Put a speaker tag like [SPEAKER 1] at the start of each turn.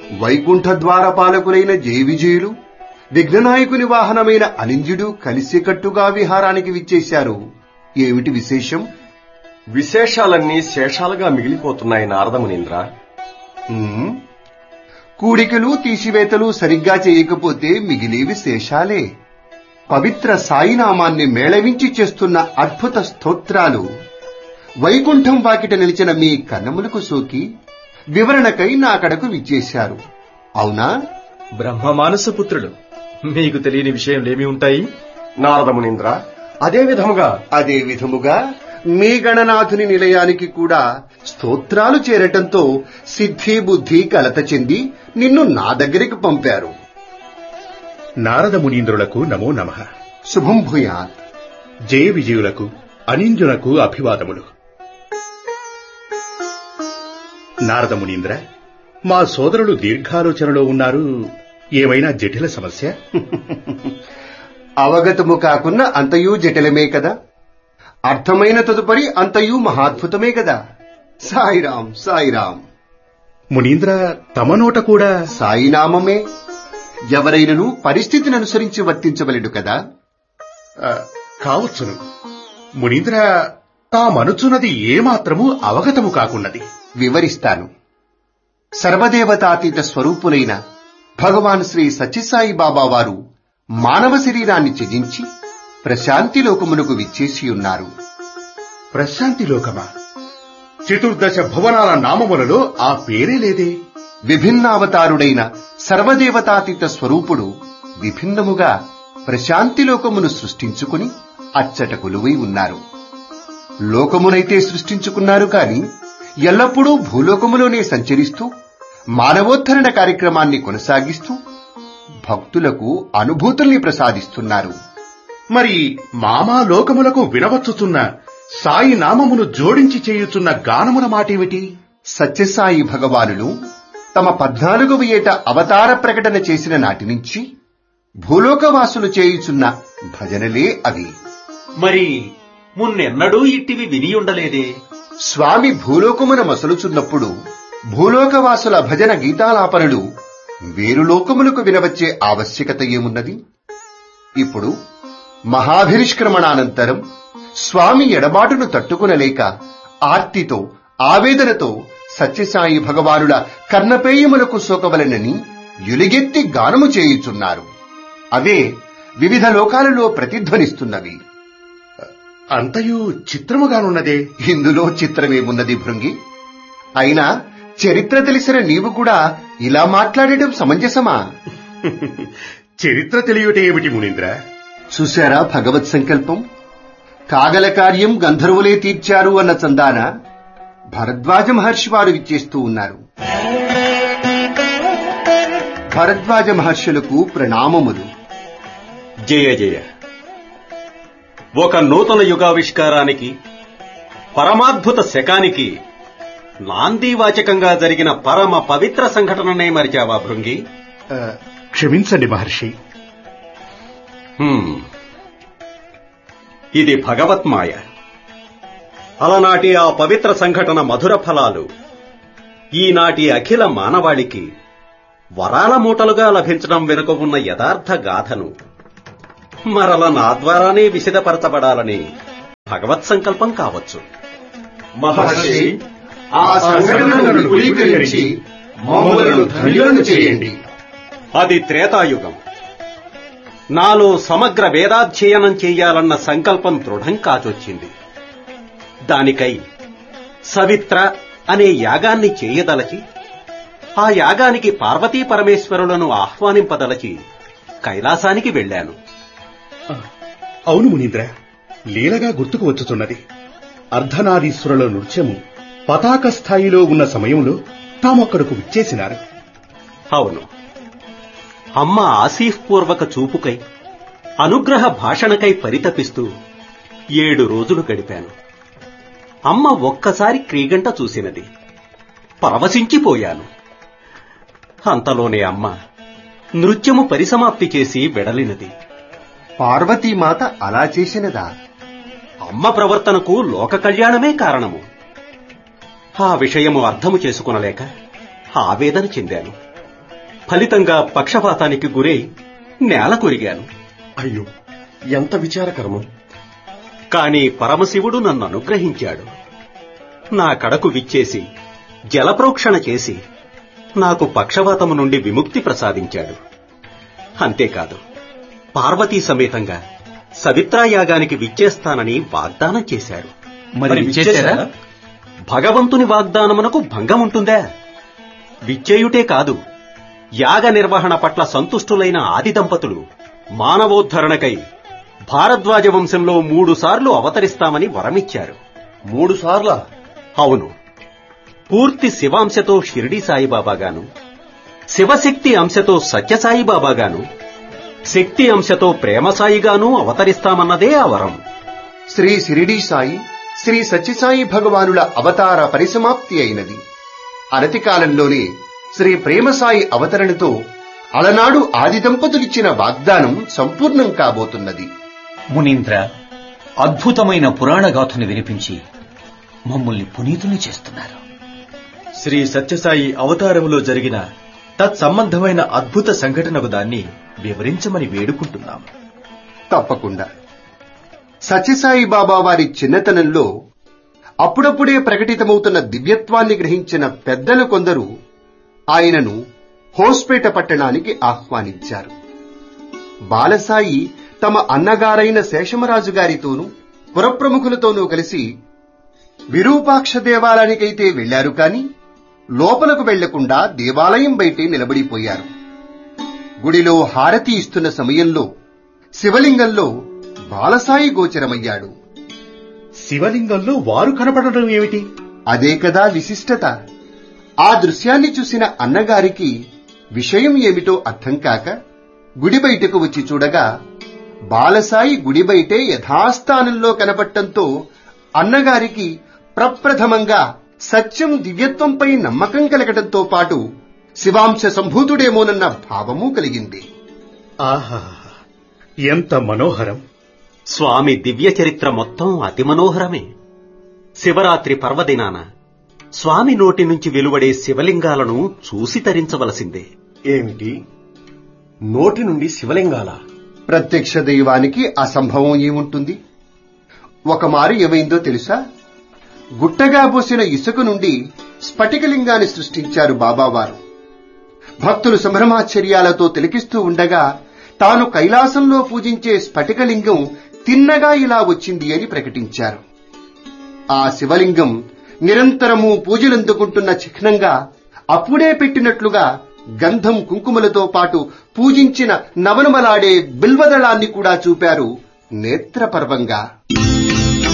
[SPEAKER 1] వైకుంఠ ద్వారపాలకులైన జయ విజయులు విఘ్ననాయకుని వాహనమైన అనింజుడు కలిసికట్టుగా విహారానికి విచ్చేశారు ఏమిటి విశేషం
[SPEAKER 2] విశేషాలన్నీ శేషాలుగా మిగిలిపోతున్నాయి నారదమునీంద్ర
[SPEAKER 1] ఉమ్, కూడికలు తీసివేతలు సరిగ్గా చేయకపోతే మిగిలేవి శేషాలే పవిత్ర సాయినామాన్ని మేళవించి చేస్తున్న అద్భుత స్తోత్రాలు వైకుంఠం వాకిట నిలిచిన మీ కన్నములకు సోకి వివరణకై నాకడకు విచ్చేశారు అవునా
[SPEAKER 3] బ్రహ్మ మానసపుత్రుడు మీకు తెలియని విషయంలేమి ఉంటాయి
[SPEAKER 2] నారదమునీంద్ర అదే విధముగా
[SPEAKER 1] అదే విధముగా మీ గణనాథుని నిలయానికి కూడా స్తోత్రాలు చేరటంతో సిద్ధి బుద్ధి కలత చెంది నిన్ను నా దగ్గరికి పంపారు
[SPEAKER 4] నారద మునీంద్రులకు నమో నమ
[SPEAKER 1] శుభం భూయాత్
[SPEAKER 4] జయ విజయులకు అనింజునకు అభివాదములు నారద మునీంద్ర మా సోదరులు దీర్ఘాలోచనలో ఉన్నారు ఏమైనా జటిల సమస్య
[SPEAKER 1] అవగతము కాకున్న అంతయూ జటిలమే కదా అర్థమైన తదుపరి అంతయూ మహాద్భుతమే కదా సాయిరాం సాయిరాం
[SPEAKER 4] మునీంద్ర తమ నోట కూడా
[SPEAKER 1] సాయినామమే ఎవరైనను పరిస్థితిని అనుసరించి వర్తించవలెడు కదా
[SPEAKER 4] ఆ, కావచ్చును మునీంద్ర తామనుచున్నది ఏమాత్రము అవగతము కాకున్నది
[SPEAKER 1] వివరిస్తాను సర్వదేవతాతీత స్వరూపులైన భగవాన్ శ్రీ సత్యసాయి బాబా వారు మానవ శరీరాన్ని త్యజించి ప్రశాంతి లోకమునకు విచ్చేసి ఉన్నారు
[SPEAKER 4] ప్రశాంతి లోకమా చతుర్దశ భువనాల నామములలో ఆ పేరే లేదే
[SPEAKER 1] విభిన్నావతారుడైన సర్వదేవతాతీత స్వరూపుడు విభిన్నముగా ప్రశాంతి లోకమును సృష్టించుకుని అచ్చట కొలువై ఉన్నారు లోకమునైతే సృష్టించుకున్నారు కాని ఎల్లప్పుడూ భూలోకములోనే సంచరిస్తూ మానవోద్ధరణ కార్యక్రమాన్ని కొనసాగిస్తూ భక్తులకు అనుభూతుల్ని ప్రసాదిస్తున్నారు
[SPEAKER 4] మరి మామా లోకములకు వినవచ్చుచున్న సాయి నామమును జోడించి చేయుచున్న గానముల మాటేమిటి
[SPEAKER 1] సత్యసాయి భగవానులు తమ పద్నాలుగవ ఏట అవతార ప్రకటన చేసిన నాటి నుంచి భూలోకవాసులు చేయుచున్న భజనలే అవి
[SPEAKER 5] మరి మున్నెన్నడూ ఇట్టివి విని ఉండలేదే
[SPEAKER 1] స్వామి భూలోకమున మసలుచున్నప్పుడు భూలోకవాసుల భజన గీతాలాపనలు వేరు లోకములకు వినవచ్చే ఆవశ్యకత ఏమున్నది ఇప్పుడు మహాభినిష్క్రమణానంతరం స్వామి ఎడబాటును తట్టుకునలేక ఆర్తితో ఆవేదనతో సత్యసాయి భగవానుల కర్ణపేయములకు సోకవలనని యులిగెత్తి గానము చేయుచున్నారు అవే వివిధ లోకాలలో ప్రతిధ్వనిస్తున్నవి
[SPEAKER 4] అంతయు చిత్రముగానున్నదే
[SPEAKER 1] ఇందులో చిత్రమేమున్నది భృంగి అయినా చరిత్ర తెలిసిన నీవు కూడా ఇలా మాట్లాడటం సమంజసమా
[SPEAKER 4] చరిత్ర తెలియటే ఏమిటి మునీంద్ర
[SPEAKER 1] చూశారా భగవత్ సంకల్పం కాగల కార్యం గంధర్వులే తీర్చారు అన్న చందాన భరద్వాజ మహర్షి వారు విచ్చేస్తూ ఉన్నారు భరద్వాజ మహర్షులకు ప్రణామములు
[SPEAKER 5] జయ జయ ఒక నూతన యుగావిష్కారానికి పరమాద్భుత శకానికి నాందీవాచకంగా జరిగిన పరమ పవిత్ర సంఘటననే మరిచావా భృంగి
[SPEAKER 4] ఆ, క్షమించండి మహర్షి
[SPEAKER 5] హ్మ్. ఇది భగవత్మాయ అలనాటి ఆ పవిత్ర సంఘటన మధుర ఫలాలు ఈనాటి అఖిల మానవాళికి వరాల మూటలుగా లభించడం వెనుక ఉన్న యథార్థ గాథను మరల నా ద్వారానే విశదపరచబడాలని భగవత్ సంకల్పం కావచ్చు
[SPEAKER 1] మహర్షి ఆ సంఘటనను విపులీకరించి మమ్మలను ధన్యులను చేయండి
[SPEAKER 5] అది త్రేతాయుగం నాలో సమగ్ర వేదాధ్యయనం చెయ్యాలన్న సంకల్పం దృఢం కాచొచ్చింది దానికై సవిత్ర అనే యాగాన్ని చేయదలచి ఆ యాగానికి పార్వతీ పరమేశ్వరులను ఆహ్వానింపదలచి కైలాసానికి వెళ్ళాను
[SPEAKER 4] అవును మునీంద్ర లీలగా గుర్తుకు వచ్చుతున్నది అర్ధనారీశ్వరుల నృత్యము పతాక స్థాయిలో ఉన్న సమయంలో తామొక్కడకు విచ్చేసినారు
[SPEAKER 5] అవును అమ్మ ఆశీఫ్పూర్వక చూపుకై అనుగ్రహ భాషణకై పరితపిస్తూ ఏడు రోజులు గడిపాను అమ్మ ఒక్కసారి క్రీగంట చూసినది పరవశించిపోయాను అంతలోనే అమ్మ నృత్యము పరిసమాప్తి చేసి వెడలినది
[SPEAKER 1] పార్వతీమాత అలా చేసినదా
[SPEAKER 5] అమ్మ ప్రవర్తనకు లోక కళ్యాణమే కారణము ఆ విషయము అర్థము చేసుకునలేక ఆవేదన చెందాను ఫలితంగా పక్షపాతానికి గురై నేల కొరిగాను
[SPEAKER 2] అయ్యో ఎంత విచారకరము
[SPEAKER 5] కాని పరమశివుడు నన్ను అనుగ్రహించాడు నా కడకు విచ్చేసి జలప్రోక్షణ చేసి నాకు పక్షవాతము నుండి విముక్తి ప్రసాదించాడు అంతేకాదు పార్వతీ సమేతంగా సవిత్రాయాగానికి విచ్చేస్తానని వాగ్దానం చేశాడు
[SPEAKER 3] మరి విచ్చేశారా?
[SPEAKER 5] భగవంతుని వాగ్దానమునకు భంగముంటుందా విచ్చేయుటే కాదు యాగ నిర్వహణ పట్ల సంతుష్టులైన ఆది దంపతులు మానవోద్ధరణకై భారద్వాజ వంశంలో మూడు సార్లు అవతరిస్తామని వరమిచ్చారు
[SPEAKER 2] మూడు సార్ల
[SPEAKER 5] అవును పూర్తి శివాంశతో షిరిడి సాయిబాబాగాను శివశక్తి అంశతో సత్యసాయిబాబాగాను శక్తి అంశతో ప్రేమసాయిగాను అవతరిస్తామన్నదే ఆ వరం
[SPEAKER 1] శ్రీ శిరిడీ సాయి శ్రీ సత్యసాయి భగవానుల అవతార పరిసమాప్తి అయినది అనతి కాలంలోనే శ్రీ ప్రేమసాయి అవతరణతో అలనాడు ఆది దంపతులిచ్చిన వాగ్దానం సంపూర్ణం కాబోతున్నది
[SPEAKER 6] మునీంద్ర అద్భుతమైన పురాణ గాథను వినిపించి మమ్మల్ని పునీతుల్ని చేస్తున్నారు
[SPEAKER 3] శ్రీ సత్యసాయి అవతారములో జరిగిన తత్సంబంధమైన అద్భుత సంఘటనకు దాన్ని వివరించమని వేడుకుంటున్నాం
[SPEAKER 1] తప్పకుండా సత్యసాయి బాబా వారి చిన్నతనంలో అప్పుడప్పుడే ప్రకటితమవుతున్న దివ్యత్వాన్ని గ్రహించిన పెద్దలు కొందరు ఆయనను హోస్పేట పట్టణానికి ఆహ్వానించారు బాలసాయి తమ అన్నగారైన శేషమరాజు గారితోనూ పురప్రముఖులతోనూ కలిసి విరూపాక్ష దేవాలయానికైతే వెళ్లారు కాని లోపలకు వెళ్లకుండా దేవాలయం బయటే నిలబడిపోయారు గుడిలో హారతి ఇస్తున్న సమయంలో శివలింగంలో బాలసాయి గోచరమయ్యాడు
[SPEAKER 4] శివలింగంలో వారు కనపడడం ఏమిటి
[SPEAKER 1] అదే కదా విశిష్టత ఆ దృశ్యాన్ని చూసిన అన్నగారికి విషయం ఏమిటో అర్థం కాక గుడి బయటకు వచ్చి చూడగా బాలసాయి గుడి బయటే యథాస్థానంలో కనపడటంతో అన్నగారికి ప్రప్రథమంగా సత్యం దివ్యత్వంపై నమ్మకం కలగటంతో పాటు శివాంశ సంభూతుడేమోనన్న భావము కలిగింది
[SPEAKER 4] ఆహా ఎంత మనోహరం
[SPEAKER 5] స్వామి దివ్య చరిత్ర మొత్తం అతి మనోహరమే శివరాత్రి పర్వదినాన స్వామి నోటి నుంచి వెలువడే శివలింగాలను చూసి తరించవలసిందే
[SPEAKER 2] ఏమిటి నోటి నుండి శివలింగాల
[SPEAKER 1] ప్రత్యక్ష దైవానికి అసంభవం ఏముంటుంది ఒకమారు ఏమైందో తెలుసా గుట్టగా పోసిన ఇసుక నుండి స్ఫటికలింగాన్ని సృష్టించారు బాబావారు భక్తులు సంభ్రమాశ్చర్యాలతో తిలకిస్తూ ఉండగా తాను కైలాసంలో పూజించే స్ఫటికలింగం తిన్నగా ఇలా వచ్చింది అని ప్రకటించారు ఆ శివలింగం నిరంతరము పూజలందుకుంటున్న చిహ్నంగా అప్పుడే పెట్టినట్లుగా గంధం కుంకుమలతో పాటు పూజించిన నవనమలాడే బిల్వదళాన్ని కూడా చూపారు నేత్రపర్వంగా